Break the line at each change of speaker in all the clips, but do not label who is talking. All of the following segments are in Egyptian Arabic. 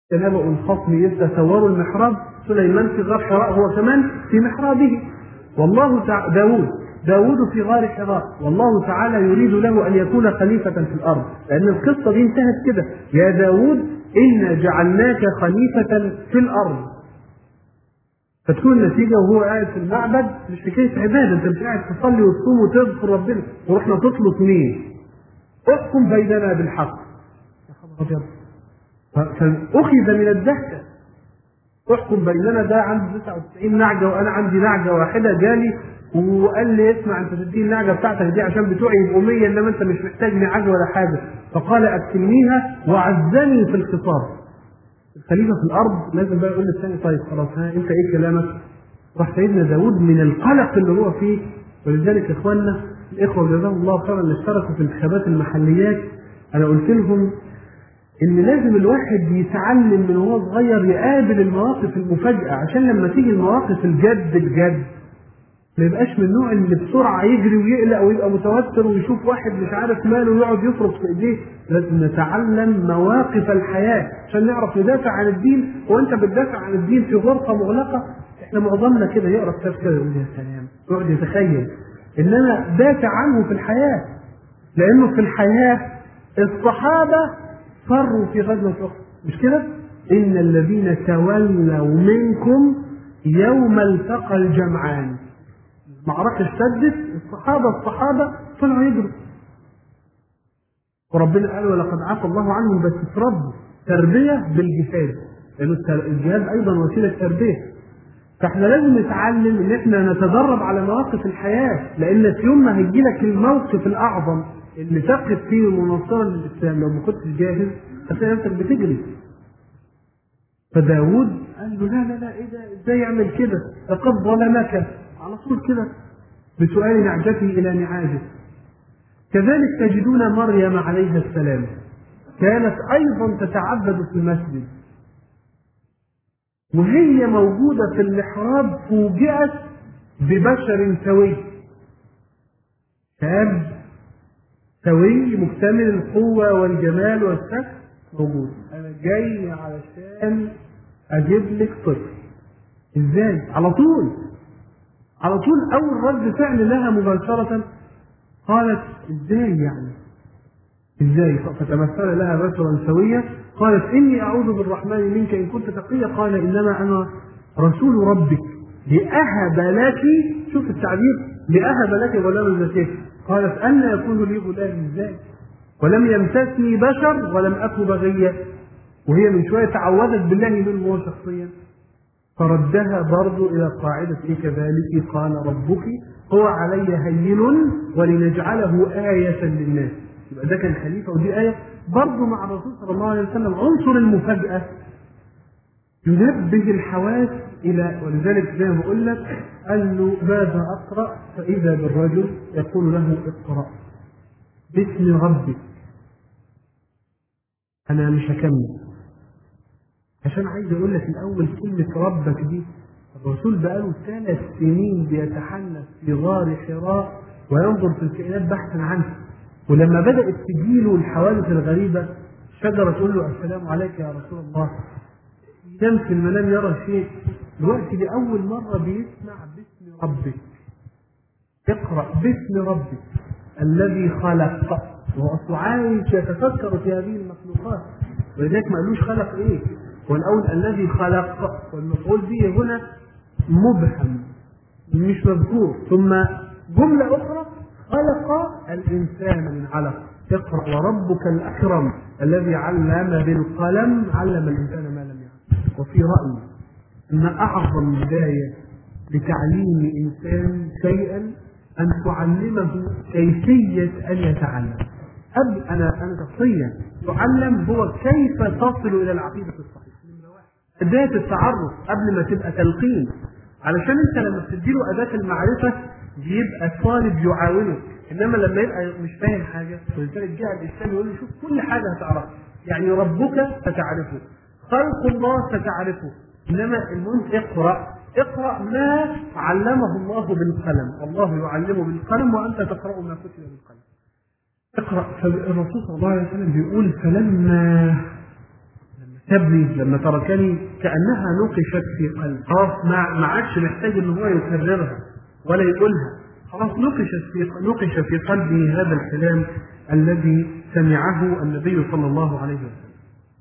تنبأ الخصم إذ تسوروا المحراب سليمان في غار حراء هو كمان في محرابه والله تعالى داود داود في غار حراء والله تعالى يريد له أن يكون خليفة في الأرض لأن القصة دي انتهت كده يا داود إنا جعلناك خليفة في الأرض فتكون النتيجة وهو قاعد في المعبد مش حكاية عبادة أنت مش قاعد تصلي وتصوم وتذكر ربنا ورحنا تطلق مين؟ احكم بيننا بالحق يا خبر أبيض فأخذ من الدهشة احكم بيننا ده عنده 99 نعجة وأنا عندي نعجة واحدة جالي وقال لي اسمع انت تديني النعجه بتاعتك دي عشان بتوعي يبقوا 100 انما انت مش محتاج نعجه ولا حاجه فقال اكلنيها وعزني في الخطاب الخليفه في الارض لازم بقى يقول للثاني طيب خلاص ها انت ايه كلامك؟ راح سيدنا داود من القلق اللي هو فيه ولذلك اخواننا الاخوه جزاهم الله خيرا اللي اشتركوا في انتخابات المحليات انا قلت لهم ان لازم الواحد يتعلم من وهو صغير يقابل المواقف المفاجئه عشان لما تيجي المواقف الجد الجد ما يبقاش من النوع اللي بسرعه يجري ويقلق ويبقى متوتر ويشوف واحد مش عارف ماله ويقعد يفرط في ايديه لازم نتعلم مواقف الحياه عشان نعرف ندافع عن الدين وانت بتدافع عن الدين في غرفه مغلقه احنا معظمنا كده يقرا كتاب كده يقول يا سلام يقعد يتخيل انما دافع عنه في الحياه لانه في الحياه الصحابه فروا في غزوه احد مش كده؟ ان الذين تولوا منكم يوم التقى الجمعان معركة اشتدت الصحابة الصحابة طلعوا يجروا وربنا قال ولقد عفى الله عنهم بس اتربوا تربية بالجهاد لأن الجهاد أيضا وسيلة تربية فاحنا لازم نتعلم ان احنا نتدرب على مواقف الحياة لأن في يوم ما هيجي لك الموقف الأعظم اللي تقف فيه مناصرة للإسلام لو ما كنتش جاهز هتلاقي نفسك بتجري فداود قال له لا لا لا ايه ده ازاي يعمل كده لقد ظلمك على طول كده بسؤال نعجته الى نعاجه كذلك تجدون مريم عليها السلام كانت ايضا تتعبد في المسجد وهي موجوده في المحراب فوجئت ببشر سوي شاب سوي مكتمل القوه والجمال والشكل موجود انا جاي علشان اجيب لك طفل ازاي على طول على طول اول رد فعل لها مباشره قالت ازاي يعني ازاي فتمثل لها بشرا سويا قالت اني اعوذ بالرحمن منك ان كنت تقيا قال انما انا رسول ربك لاهب لك شوف التعبير لاهب لك غلام زكيه قالت ان يكون لي غلام ازاي ولم يمسسني بشر ولم اك بغيا وهي من شويه تعوذت بالله منه هو شخصيا فردها برضو الى قاعده ايه كذلك قال ربك هو علي هين ولنجعله آية للناس يبقى ده كان خليفة ودي آية برضو مع الرسول صلى الله عليه وسلم عنصر المفاجأة ينبه الحواس إلى ولذلك زي ما بقول لك قال له ماذا أقرأ فإذا بالرجل يقول له اقرأ باسم ربك أنا مش هكمل عشان عايز أقول لك الأول كلمة ربك دي الرسول بقاله ثلاث سنين بيتحنث في غار حراء وينظر في الكائنات بحثا عنه ولما بدأت تجيله الحوادث الغريبة شجرة تقول له السلام عليك يا رسول الله ينام في المنام يرى شيء دلوقتي دي أول مرة بيسمع باسم ربك اقرأ باسم ربك الذي خلق وهو أصله عايش يتفكر في هذه المخلوقات ولذلك ما قالوش خلق ايه هو الأول الذي خلق والمفعول به هنا مبهم مش مذكور ثم جملة أخرى خلق الإنسان من علق اقرأ وربك الأكرم الذي علم بالقلم علم الإنسان ما لم يعلم وفي رأيي أن أعظم بداية لتعليم إنسان شيئا أن تعلمه كيفية أن يتعلم أب أنا أنا شخصيا تعلم هو كيف تصل إلى العقيدة الصحيحة أداة التعرف قبل ما تبقى تلقين علشان أنت لما بتديله أداة المعرفة بيبقى الطالب يعاونه إنما لما يبقى مش فاهم حاجة ولذلك جاء الإسلام يقول له شوف كل حاجة هتعرفها يعني ربك ستعرفه خلق الله ستعرفه إنما المهم اقرأ اقرأ ما علمه الله بالقلم الله يعلمه بالقلم وأنت تقرأ ما كتب بالقلم اقرأ فالرسول صلى الله عليه وسلم بيقول فلما لما تبني لما تركني كأنها نقشت في قلبي خلاص ما ما عادش محتاج ان هو يكررها ولا يقولها خلاص نقشت في نقش في قلبي هذا الكلام الذي سمعه النبي صلى الله عليه وسلم.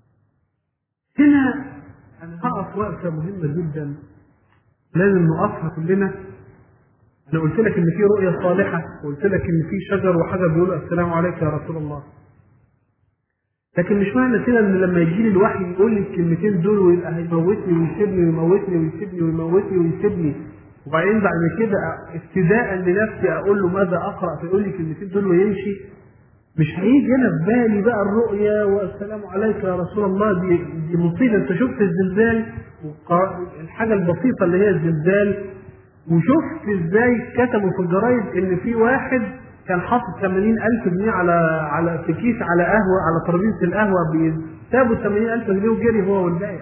هنا انا هقف وقفه مهمه جدا لازم نقفها كلنا انا قلت لك ان في رؤيه صالحه وقلت لك ان في شجر وحجر بيقول السلام عليك يا رسول الله لكن مش معنى كده ان لما يجي لي الوحي يقول لي الكلمتين دول ويبقى هيموتني ويسيبني ويموتني ويسيبني ويموتني ويسيبني وبعدين بعد كده ابتداء لنفسي اقول له ماذا اقرا فيقول لي الكلمتين دول ويمشي مش هيجي انا في بالي بقى الرؤيا والسلام عليك يا رسول الله دي دي مصيبه انت شفت الزلزال الحاجه البسيطه اللي هي الزلزال وشفت ازاي كتبوا في الجرايد ان في واحد كان حاطط 80000 جنيه على على في كيس على قهوه على ترابيزه القهوه سابوا 80000 جنيه وجري هو والباقي.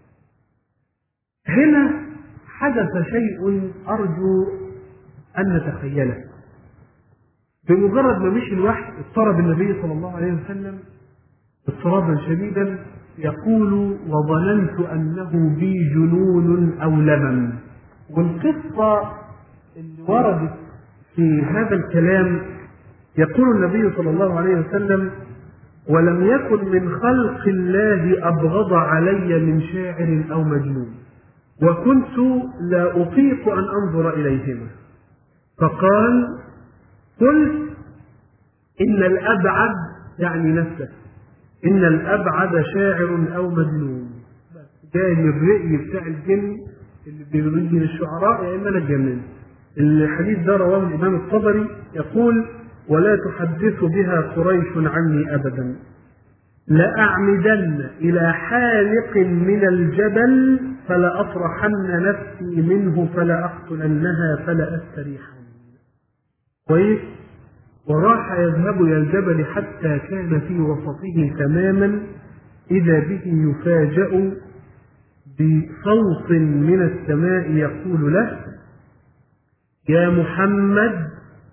هنا حدث شيء ارجو ان نتخيله. بمجرد ما مشي الوحي اضطرب النبي صلى الله عليه وسلم اضطرابا شديدا يقول وظننت انه بي جنون او لمم والقصه اللي وردت في هذا الكلام يقول النبي صلى الله عليه وسلم ولم يكن من خلق الله ابغض علي من شاعر او مجنون وكنت لا اطيق ان انظر اليهما فقال قلت ان الابعد يعني نفسه ان الابعد شاعر او مجنون جاي من الرأي بتاع الجن اللي بيريد من الشعراء يا اما انا اتجننت الحديث ده رواه الإمام الطبري يقول ولا تحدث بها قريش عني أبدا لأعمدن إلى حالق من الجبل فلأطرحن نفسي منه فلأقتلنها فلأستريحن كويس وراح يذهب إلى الجبل حتى كان في وسطه تماما إذا به يفاجأ بصوت من السماء يقول له يا محمد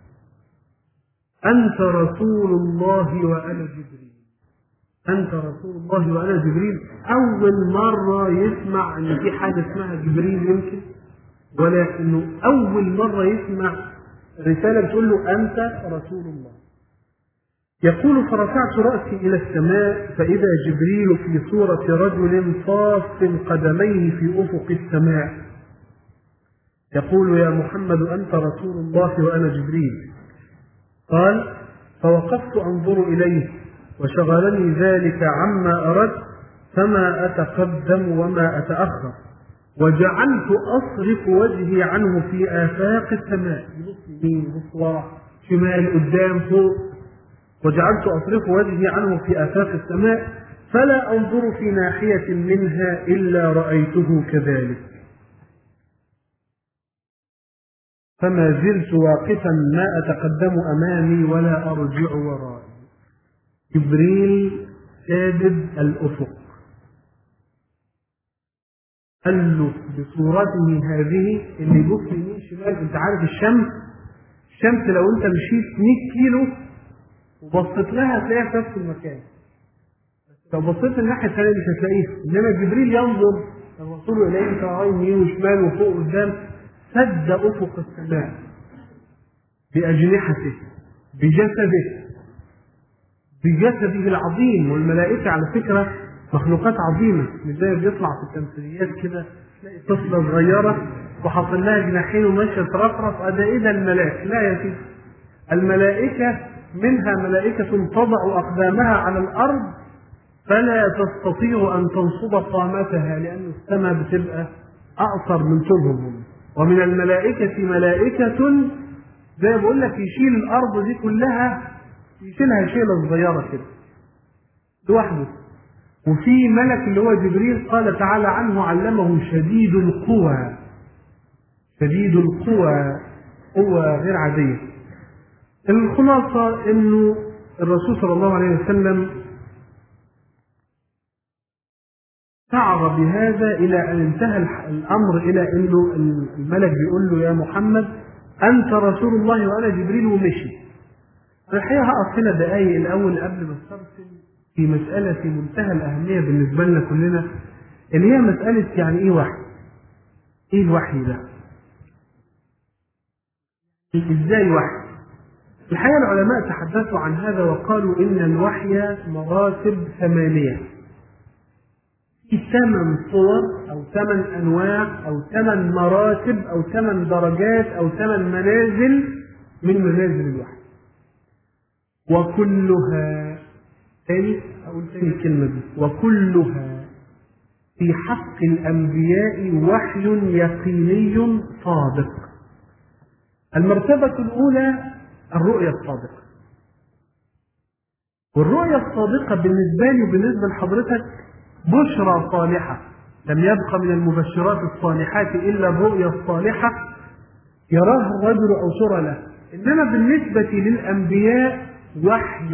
أنت رسول الله وأنا جبريل أنت رسول الله وأنا جبريل أول مرة يسمع إن في حاجة اسمها جبريل يمكن ولكنه أول مرة يسمع رسالة بتقول له أنت رسول الله يقول فرفعت رأسي إلى السماء فإذا جبريل في صورة رجل صاف قدميه في أفق السماء يقول يا محمد أنت رسول الله وأنا جبريل قال فوقفت أنظر إليه وشغلني ذلك عما أردت فما أتقدم وما أتأخر وجعلت أصرف وجهي عنه في آفاق السماء يبص يمين يبص ورا شمال قدام فوق وجعلت أصرف وجهي عنه في آفاق السماء فلا أنظر في ناحية منها إلا رأيته كذلك فما زلت واقفا ما أتقدم أمامي ولا أرجع وراءي جبريل سادد الأفق قال له بصورته هذه اللي يبص يمين شمال انت عارف الشمس الشمس لو انت مشيت 100 كيلو وبصيت لها هتلاقيها في نفس المكان لو بصيت الناحيه الثانيه مش هتلاقيها انما جبريل ينظر الرسول اليه سواء يمين وشمال وفوق وقدام سد افق السماء باجنحته بجسده بجسده العظيم والملائكه على فكره مخلوقات عظيمه مش زي بيطلع في التمثيليات كده تلاقي طفله صغيره وحاطط لها جناحين وماشيه ترفرف ده ايه ده الملاك لا يا سيدي الملائكه منها ملائكه تضع اقدامها على الارض فلا تستطيع ان تنصب قامتها لان السماء بتبقى اقصر من طولهم ومن الملائكه ملائكه زي ما بقول لك يشيل الارض دي كلها يشيلها شيله صغيره كده لوحده وفي ملك اللي هو جبريل قال تعالى عنه علمه شديد القوى شديد القوى قوة غير عادية الخلاصة انه الرسول صلى الله عليه وسلم شعر بهذا الى ان انتهى الامر الى انه الملك بيقول له يا محمد انت رسول الله وانا جبريل ومشي الحقيقه هقف هنا دقايق الاول قبل ما استرسل في مسألة في منتهى الأهمية بالنسبة لنا كلنا اللي هي مسألة يعني إيه وحي؟ إيه الوحي ده؟ إزاي وحي؟ الحقيقة العلماء تحدثوا عن هذا وقالوا إن الوحي مراتب ثمانية في ثمان صور أو ثمان أنواع أو ثمان مراتب أو ثمان درجات أو ثمان منازل من منازل الوحي وكلها تاني أقول تاني الكلمة دي وكلها في حق الأنبياء وحي يقيني صادق المرتبة الأولى الرؤية الصادقة والرؤية الصادقة بالنسبة لي وبالنسبة لحضرتك بشرى صالحة لم يبق من المبشرات الصالحات إلا الرؤيا الصالحة يراها الرجل أو ترى له إنما بالنسبة للأنبياء وحي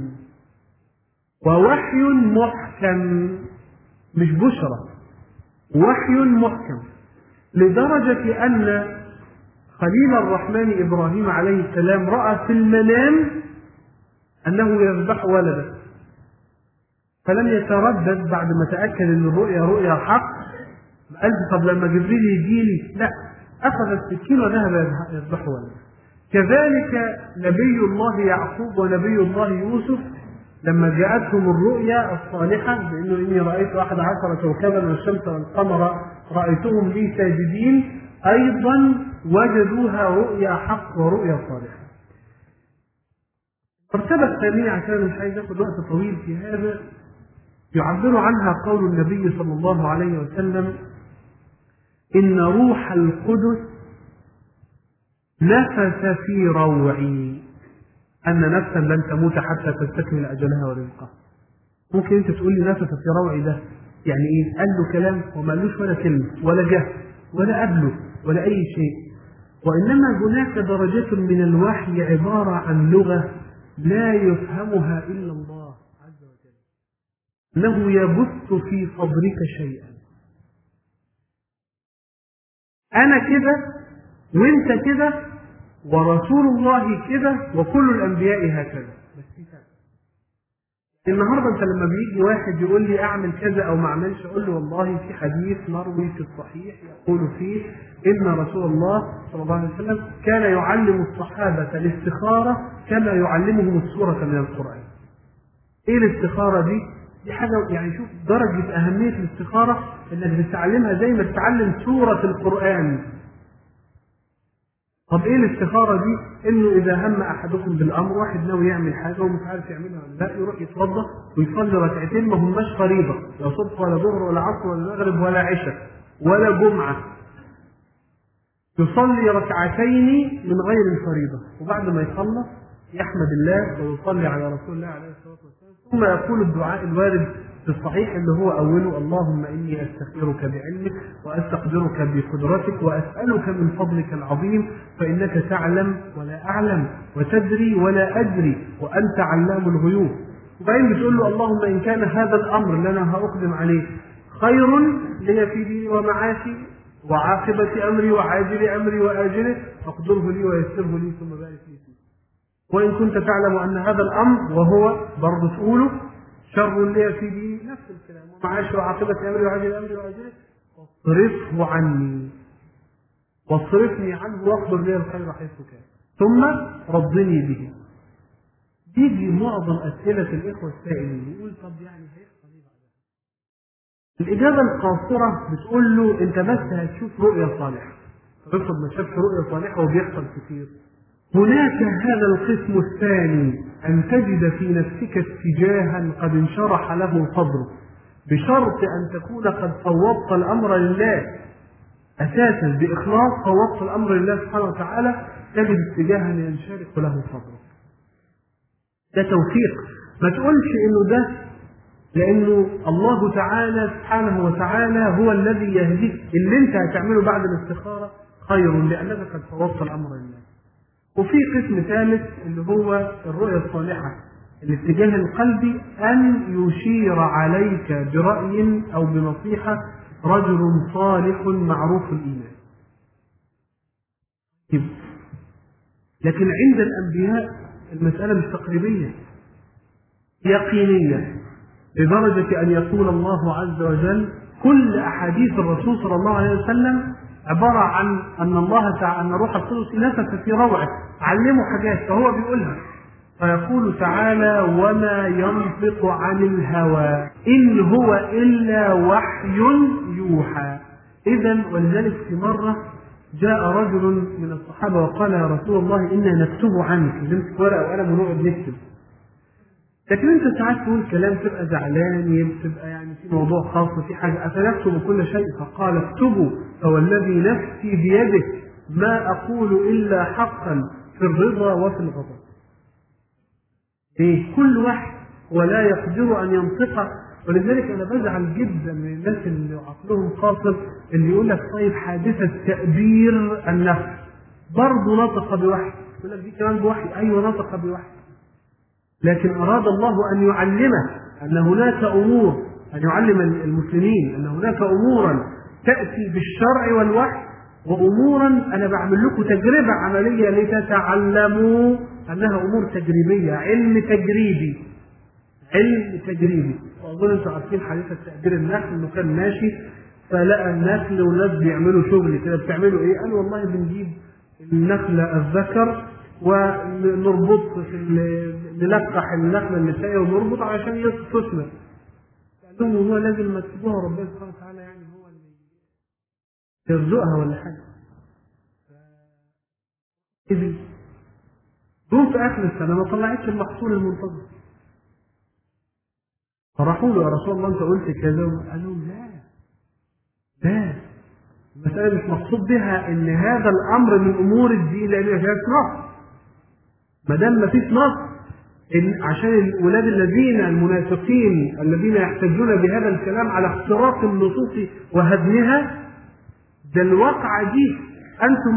ووحي محكم مش بشرى وحي محكم لدرجة أن خليل الرحمن إبراهيم عليه السلام رأى في المنام أنه يذبح ولده فلم يتردد بعد ما تأكد أن الرؤيا رؤيا حق قال طب لما جبريل يجي لي لا أخذ السكين وذهب يذبح ولده كذلك نبي الله يعقوب ونبي الله يوسف لما جاءتهم الرؤيا الصالحة بأنه إني رأيت أحد عشر كوكبا والشمس والقمر رأيتهم لي ساجدين أيضا وجدوها رؤيا حق ورؤيا صالحة المرتبة الثانية عشان مش عايز اخد وقت طويل في هذا يعبر عنها قول النبي صلى الله عليه وسلم إن روح القدس نفس في روعي أن نفسا لن تموت حتى تستكمل أجلها ورزقها ممكن أنت تقول لي نفس في روعي ده يعني إيه؟ قال له كلام وما قالوش ولا كلمة ولا جه ولا قبله ولا أي شيء وإنما هناك درجة من الوحي عبارة عن لغة لا يفهمها إلا الله عز وجل أنه يبث في صدرك شيئا أنا كده وأنت كده ورسول الله كده وكل الأنبياء هكذا بس في فرق النهارده انت لما بيجي واحد يقول لي اعمل كذا او ما اعملش اقول له والله في حديث مروي في الصحيح يقول فيه ان رسول الله صلى الله عليه وسلم كان يعلم الصحابه الاستخاره كما يعلمهم السوره من القران. ايه الاستخاره دي؟ دي حاجه يعني شوف درجه اهميه الاستخاره انك بتتعلمها زي ما بتتعلم سوره القران. طب ايه الاستخاره دي؟ انه اذا هم احدكم بالامر واحد ناوي يعمل حاجه ومش عارف يعملها ولا لا يروح يتوضا ويصلي ركعتين ما هماش فريضه لا صبح ولا ظهر ولا عصر ولا مغرب ولا عشاء ولا جمعه يصلي ركعتين من غير الفريضه وبعد ما يخلص يحمد الله ويصلي على رسول الله عليه الصلاه والسلام ثم يقول الدعاء الوارد في الصحيح اللي هو أوله اللهم إني أستخيرك بعلمك وأستقدرك بقدرتك وأسألك من فضلك العظيم فإنك تعلم ولا أعلم وتدري ولا أدري وأنت علام الغيوب وبعدين بتقول له اللهم إن كان هذا الأمر اللي أنا هأقدم عليه خير لي في ديني ومعاشي وعاقبة أمري وعاجل أمري وآجله فاقدره لي ويسره لي ثم بارك لي فيه وإن كنت تعلم أن هذا الأمر وهو برضه تقوله شر لي في ديني نفس الكلام ومعاشي وعاقبة أمري وعاجل أمري وآجله واصرفه عني واصرفني عنه واقدر لي الخير حيث كان ثم رضني به تيجي معظم أسئلة الإخوة السائلين يقول طب يعني هيحصل إيه بعدها؟ الإجابة القاصرة بتقول له أنت بس هتشوف رؤية صالحة افرض ما شافش رؤية صالحة وبيحصل كتير هناك هذا القسم الثاني أن تجد في نفسك اتجاها قد انشرح له صدرك بشرط أن تكون قد فوضت الأمر لله أساسا بإخلاص فوضت الأمر لله سبحانه وتعالى تجد اتجاها ينشرح له صدرك ده توفيق ما تقولش انه ده لانه الله تعالى سبحانه وتعالى هو الذي يهديك اللي انت هتعمله بعد الاستخاره خير لانك قد فوضت الامر لله وفي قسم ثالث اللي هو الرؤية الصالحة الاتجاه القلبي أن يشير عليك برأي أو بنصيحة رجل صالح معروف الإيمان لكن عند الأنبياء المسألة مش تقريبية يقينية لدرجة أن يقول الله عز وجل كل أحاديث الرسول صلى الله عليه وسلم عبارة عن أن الله تعالى أن روح القدس نفث في روعه علمه حاجات فهو بيقولها فيقول تعالى وما ينطق عن الهوى إن هو إلا وحي يوحى إذا ولذلك في مرة جاء رجل من الصحابة وقال يا رسول الله إنا نكتب عنك نمسك ورقة وقلم ونقعد نكتب لكن انت ساعات تقول كلام تبقى زعلان تبقى يعني في موضوع خاص في حاجه افنكتب كل شيء فقال اكتبوا فوالذي نفسي بيده ما اقول الا حقا في الرضا وفي الغضب. ايه كل واحد ولا يقدر ان ينطق ولذلك انا بزعل جدا من الناس اللي عقلهم قاصر اللي يقول لك طيب حادثه تأبير النفس برضه نطق بوحي يقول لك دي كمان بوحي ايوه نطق بوحي لكن أراد الله أن يعلمه أن هناك أمور أن يعلم المسلمين أن هناك أمورا تأتي بالشرع والوحي وأمورا أنا بعمل لكم تجربة عملية لتتعلموا أنها أمور تجريبية علم تجريبي علم تجريبي وأظن أنتم عارفين حديث تأجير النخل إنه كان ماشي فلقى النخل والناس بيعملوا شغل كده بتعملوا إيه؟ قال والله بنجيب النخل الذكر ونربط في نلقح النخله النسائيه ونربط علشان تثمر. قال لهم هو لازم ما تسيبوها ربنا سبحانه وتعالى يعني هو اللي يرزقها ولا حاجه. إذن جم في اخر السنه ما طلعتش المحصول المنتظر. فراحوا له يا رسول الله انت قلت كذا قال لهم لا لا المسألة مش مقصود بها إن هذا الأمر من أمور الدين لأن ما فيهاش نص. ما دام ما فيش نص إن عشان الولاد الذين المنافقين الذين يحتجون بهذا الكلام على اختراق النصوص وهدمها ده الواقعة دي أنتم